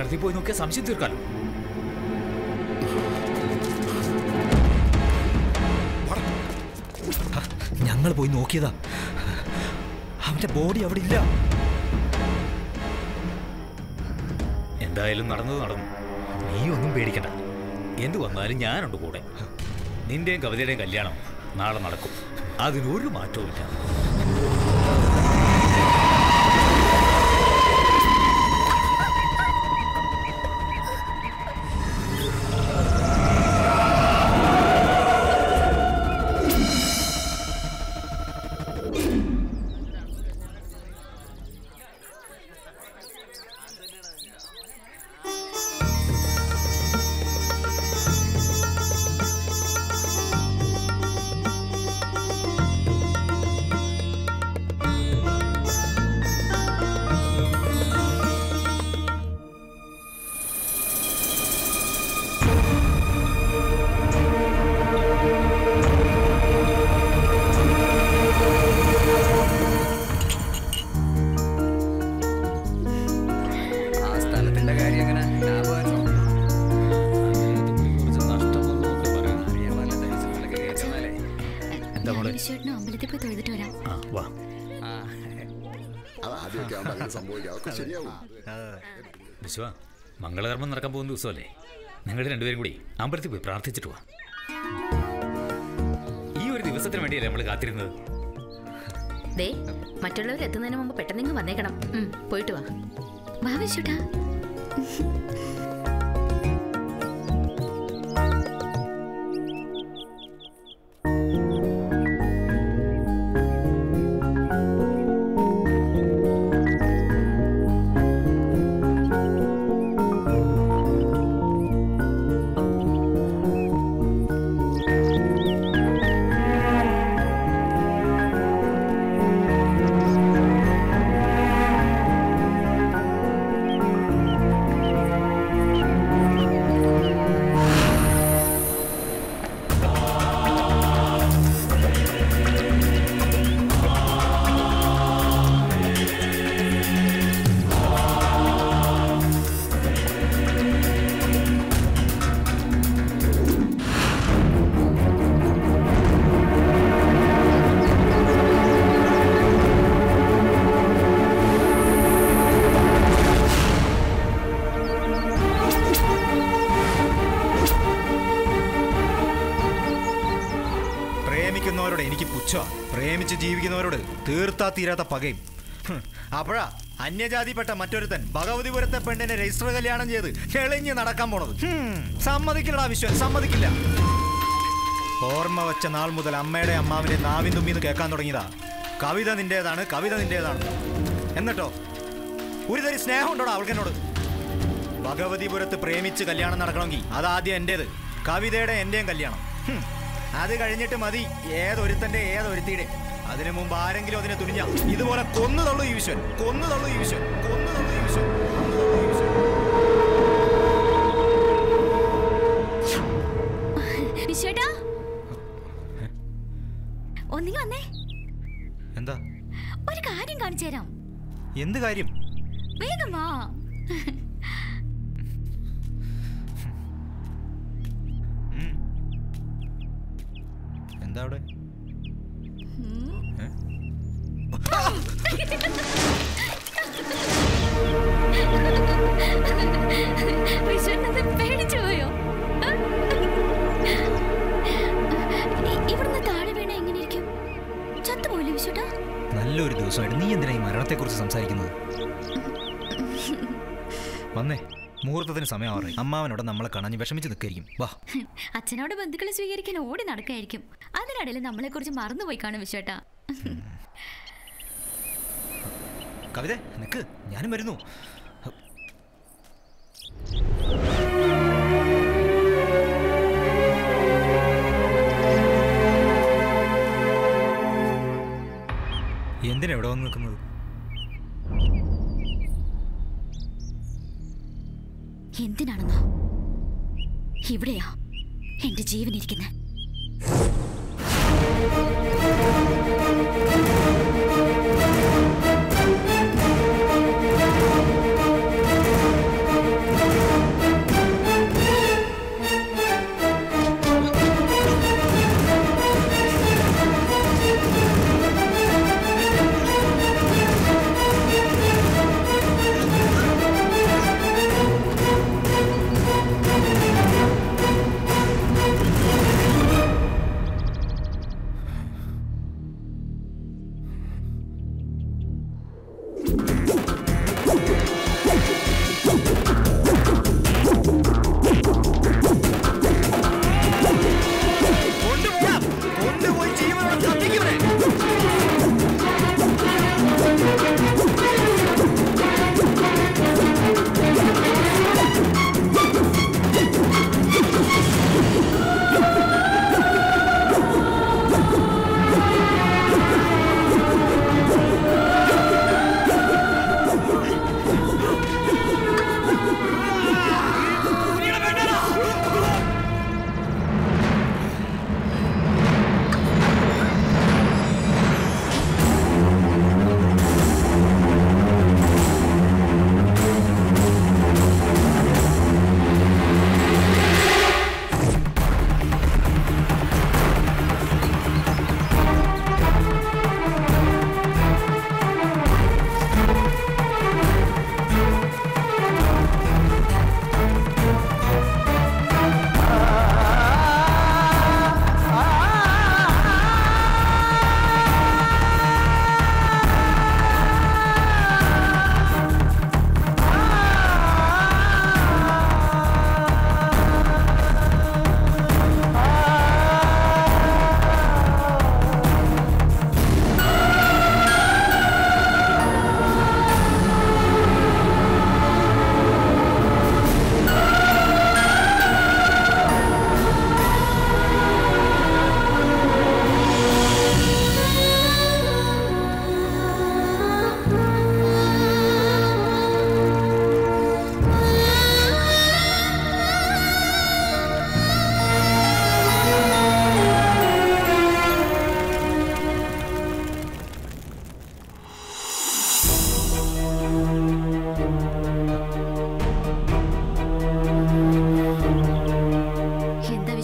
അമ്പലത്തിൽ പോയി നോക്കിയാൽ സംശയം തീർക്കാലോ ഞങ്ങൾ പോയി നോക്കിയതാ അവന്റെ ബോഡി അവിടെ ഇല്ല എന്തായാലും നടന്നത് നടന്നു നീ ഒന്നും പേടിക്കണ്ട എന്ത് വന്നാലും ഞാനുണ്ട് കൂടെ നിന്റെയും കവിതയുടെയും കല്യാണം നാളെ നടക്കും അതിനൊരു മാറ്റവുമില്ല ആ സ്ഥലത്തിന്റെ കാര്യം എങ്ങനെ ലാഭമായിരുന്നോ അറിയാൻ വല്ല ദിവസങ്ങളിലൊക്കെ കേൾക്കുന്നല്ലേ എന്താ മോളെ വിശ്വേട്ടനും അമ്പലത്തിൽ പോയി തൊഴുതിട്ട് വരാം ആ വാ ആ അത് ആദ്യമൊക്കെ ആവുമ്പോൾ അങ്ങനെ സംഭവിക്കാം അതൊക്കെ ശരിയാവും വിശ്വ മംഗളകർമ്മം നടക്കാൻ പോകുന്ന ദിവസമല്ലേ നിങ്ങൾ രണ്ടുപേരും കൂടി അമ്പലത്തിൽ പോയി പ്രാർത്ഥിച്ചിട്ട് വാ ഈ ഒരു ദിവസത്തിന് വേണ്ടിയല്ലേ നമ്മൾ കാത്തിരുന്നത് ദേ മറ്റുള്ളവർ എത്തുന്നതിന് മുമ്പ് പെട്ടെന്ന് ഇങ്ങ് വന്നേക്കണം ഉം, പോയിട്ട് വാ വാ വിശ്വട്ടാ പ്രേമിക്കുന്നവരോട് എനിക്ക് പുച്ഛ പ്രേമിച്ച് ജീവിക്കുന്നവരോട് തീർത്താ തീരാത്ത പകയും ഹും, അപ്പോഴാ അന്യജാതിപ്പെട്ട മറ്റൊരുത്തൻ ഭഗവതിപുരത്തെ പെണ്ണിനെ രജിസ്റ്റർ കല്യാണം ചെയ്ത് ചെളിഞ്ഞ് നടക്കാൻ പോണത് ഹും, സമ്മതിക്കില്ലടാ വിശ്വൻ സമ്മതിക്കില്ല ഓർമ്മ വെച്ച നാൾ മുതൽ അമ്മയുടെ അമ്മാവിന്റെ നാവിൻ തുമ്പിന്ന് കേൾക്കാൻ തുടങ്ങിയതാ കവിത നിന്റേതാണ് കവിത നിന്റേതാണ് എന്നിട്ടോ ഒരു തരി സ്നേഹം ഉണ്ടോടാ അവൾക്കെന്നോട് ഭഗവതിപുരത്ത് പ്രേമിച്ച് കല്യാണം നടക്കണമെങ്കിൽ അതാദ്യം എന്റേത് കവിതയുടെ എന്റെയും കല്യാണം ഹും. അത് കഴിഞ്ഞിട്ട് മതി ഏതൊരുത്തന്റെ ഏതൊരുത്തിയുടെ അതിനു മുമ്പ് ആരെങ്കിലും അതിനെ തുനിഞ്ഞ ഇതുപോലെ കൊന്നു തള്ളു ഈ വിശ്വൻ കൊന്നു തള്ളു ഈ വിശ്വൻ കൊന്നു തള്ളു ഈ വിശ്വൻ കൊന്നു തള്ളു ഈ വിശ്വൻ വിശ്വേട്ടാ ഒന്നിങ്ങ വന്നേ എന്താ ഒരു കാര്യം കാണിച്ചു തരാം എന്ത് കാര്യം വേഗം വാ ഉം. എന്താ അവിടെ ഏ? വിശ്വനത് പേടിച്ചു പോയോ ഇ- ഇവിടുന്ന് താഴെ വീണ എങ്ങനെയിരിക്കും ചത്തുപോയില്ലേ വിശ്വട്ടാ നല്ലൊരു ദിവസമായിട്ട് നീ എന്തിനാ ഈ മരണത്തെക്കുറിച്ച് സംസാരിക്കുന്നത് വന്നേ മുഹൂർത്തത്തിന് സമയമാറേ അമ്മാവനോട് നമ്മളെ കാണാൻ വിഷമിച്ച് നിൽക്കായിരിക്കും വാ അച്ഛനോട് ബന്ധുക്കളെ സ്വീകരിക്കാൻ ഓടി നടക്കായിരിക്കും അതിനിടയിൽ നമ്മളെ കുറിച്ച് മറന്നുപോയി കാണും വിശ്വട്ടാ കവിത നിക്ക് ഞാനും വരുന്നു എന്തിനാ ഇവിടെ വന്ന് നിൽക്കുന്നത് എന്തിനാണെന്നോ ഇവിടെയാ എന്റെ ജീവൻ ഇരിക്കുന്നത്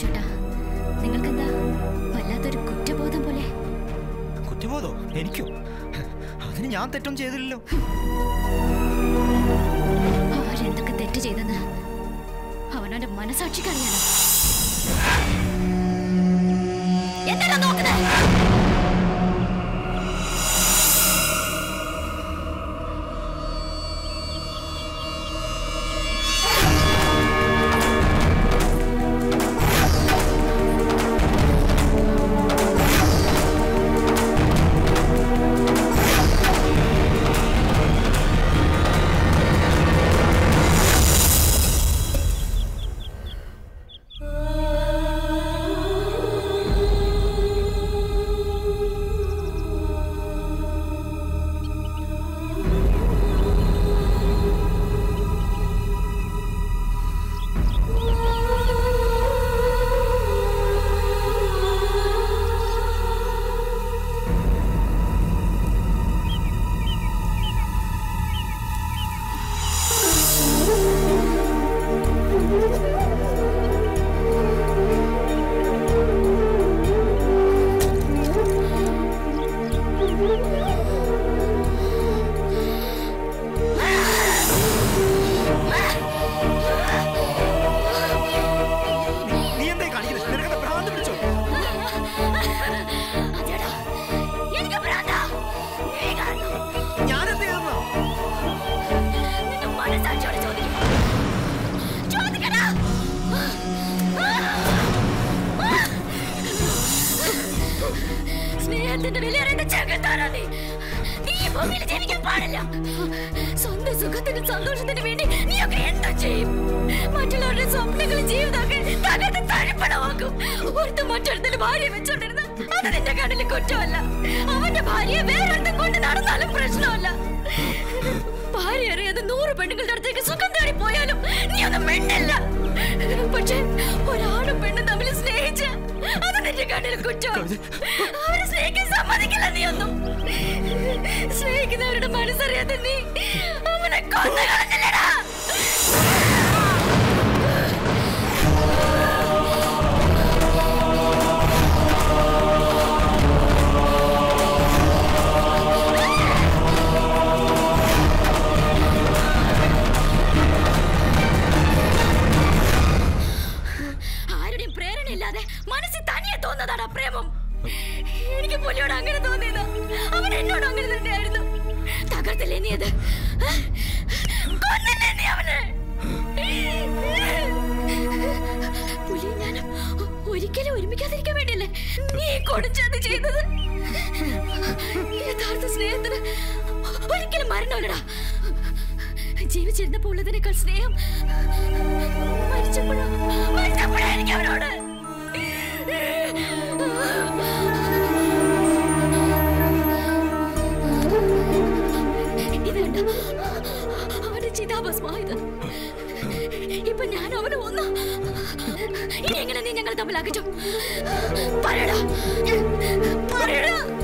ഭാവിച്ചേട്ടാ നിങ്ങൾക്കെന്താ വല്ലാത്തൊരു കുറ്റബോധം പോലെ കുറ്റബോധോ എനിക്കോ അതിന് ഞാൻ തെറ്റൊന്നും ചെയ്തില്ലല്ലോ ആരെന്തൊക്കെ തെറ്റ് ചെയ്തെന്ന് അവനവന്റെ മനസാക്ഷിക്ക് അറിയാലോ എന്താണ് നോക്കുന്നത് നീ എന്തായി കാണിക്കുന്നത് നിനക്കെന്താ ഭ്രാന്ത് പിടിച്ചോ അതേടാ, എനിക്ക് ഭ്രാന്താ. നീ കാരണം ഞാനെന്ത് ചെയ്തെന്നാ നിന്റെ മനസാക്ഷിയോട് ചോദിക്കും. ചോദിക്കടാ. സ്നേഹത്തിന്റെ വിലയേറിയ ചെകുത്താനാ നീ. നീ ഈ ഭൂമിയിൽ ജീവിക്കാൻ പാടില്ല സ്വന്തം സുഖത്തിനും സന്തോഷത്തിനും വേണ്ടി നീയൊക്കെ എന്താ ചെയ്യും മറ്റുള്ളവരുടെ സ്വപ്നങ്ങളും ജീവിതമൊക്കെ തകർത്ത് തഴപ്പണമാക്കും ഒരുത്ത മറ്റൊരുത്തിന് ഭാര്യ വെച്ചോണ്ടിരുന്ന അത് നിന്റെ കണ്ണിൽ കുറ്റമല്ല അവന്റെ ഭാര്യയെ വേറൊരുത്തം കൊണ്ട് നടന്നാലും പ്രശ്നമല്ല ഭാര്യ അറിയാതെ നൂറ് പെണ്ണുങ്ങളുടെ അടുത്തേക്ക് സുഖം തേടി പോയാലും നീ ഒന്നും മിണ്ടില്ല പക്ഷെ ഒരാണും പെണ്ണും തമ്മിൽ സ്നേഹിച്ച് അത് നിന്റെ കണ്ണിൽ കുറ്റം അവരെ സ്നേഹിക്കാൻ സമ്മതിക്കില്ല നീ ഒന്നും സ്നേഹിക്കുന്നവരുടെ മനസ്സറിയാതെ നീ അവനെ കൊന്നു കളഞ്ഞില്ലടാ ആരുടെയും പ്രേരണയില്ലാതെ മനസ്സിൽ തനിയെ തോന്നുന്നതാണ് പ്രേമം എനിക്ക് പുലിയോട് അങ്ങനെ തോന്നിയത് അവൻ എന്നോട് അങ്ങനെ തന്നെയായിരുന്നു തകർത്തില്ലേ നീ അത് കൊന്നില്ലേ നീ അവനെ പുലിയും ഞാനും ഒരിക്കലും ഒരുമിക്കാതിരിക്കാൻ വേണ്ടിയല്ലേ നീ കൊടുച്ചത് ചെയ്തത് യഥാർത്ഥ സ്നേഹത്തിന് ഒരിക്കലും മരണമല്ലടാ ജീവിച്ചിരുന്നപ്പോൾ ഉള്ളതിനേക്കാൾ സ്നേഹം മരിച്ചപ്പോഴോ മരിച്ചപ്പോഴാ എനിക്ക് അവനോട് ഇത് കണ്ടോ? അവന്റെ ചിതാഭസ്മായത് ഇപ്പൊ ഞാൻ അവനെ ഒന്ന് ഇനി എങ്ങനെ നീ ഞങ്ങൾ തമ്മിലാക്കിച്ചു പറയടാ പറയടാ